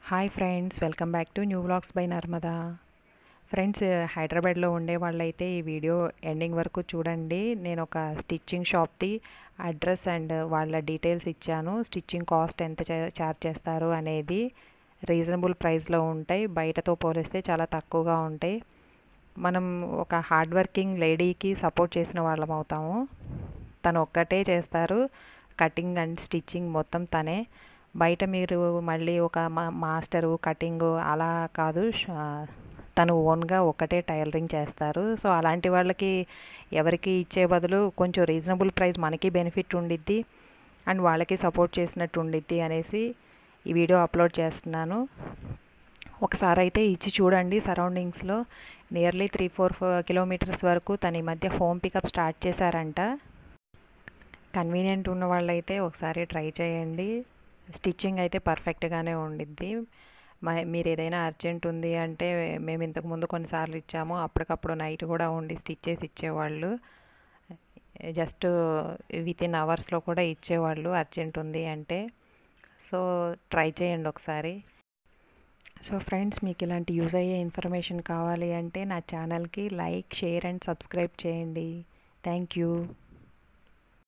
hi friends welcome back to new vlogs by Narmada friends హైదరాబాద్లో ఉండే వాళ్ళైతే ఈ వీడియో ఎండింగ్ వరకు చూడండి నేను ఒక స్టిచ్చింగ్ షాప్ది అడ్రస్ అండ్ వాళ్ళ డీటెయిల్స్ ఇచ్చాను స్టిచ్చింగ్ కాస్ట్ ఎంత చార్జ్ చేస్తారు అనేది రీజనబుల్ ప్రైస్లో ఉంటాయి బయటతో పోలిస్తే చాలా తక్కువగా ఉంటాయి మనం ఒక హార్డ్ వర్కింగ్ లేడీకి సపోర్ట్ చేసిన వాళ్ళం అవుతాము తను ఒక్కటే చేస్తారు కటింగ్ అండ్ స్టిచ్చింగ్ మొత్తం తనే బయట మీరు మళ్ళీ ఒక మాస్టరు కటింగ్ అలా కాదు తను ఓన్గా ఒకటే టైలరింగ్ చేస్తారు సో అలాంటి వాళ్ళకి ఎవరికి ఇచ్చే బదులు కొంచెం రీజనబుల్ ప్రైస్ మనకి బెనిఫిట్ ఉండిద్ది అండ్ వాళ్ళకి సపోర్ట్ చేసినట్టు ఉండిద్ది అనేసి ఈ వీడియో అప్లోడ్ చేస్తున్నాను ఒకసారి అయితే ఇచ్చి చూడండి సరౌండింగ్స్లో నియర్లీ త్రీ ఫోర్ కిలోమీటర్స్ వరకు తన ఈ మధ్య హోమ్ పికప్ స్టార్ట్ చేశారంట కన్వీనియంట్ ఉన్న వాళ్ళైతే ఒకసారి ట్రై చేయండి స్టిచ్చింగ్ అయితే పర్ఫెక్ట్గానే ఉండిద్ది మీరు ఏదైనా అర్జెంట్ ఉంది అంటే మేము ఇంతకు ముందు కొన్నిసార్లు ఇచ్చాము అప్పటికప్పుడు నైట్ కూడా ఉండి స్టిచ్ చేసి ఇచ్చేవాళ్ళు జస్ట్ విత్ ఇన్ అవర్స్లో కూడా ఇచ్చేవాళ్ళు అర్జెంట్ ఉంది అంటే సో ట్రై చేయండి ఒకసారి సో ఫ్రెండ్స్ మీకు ఇలాంటి యూజ్ అయ్యే ఇన్ఫర్మేషన్ కావాలి అంటే నా ఛానల్కి లైక్ షేర్ అండ్ సబ్స్క్రైబ్ చేయండి థ్యాంక్ యూ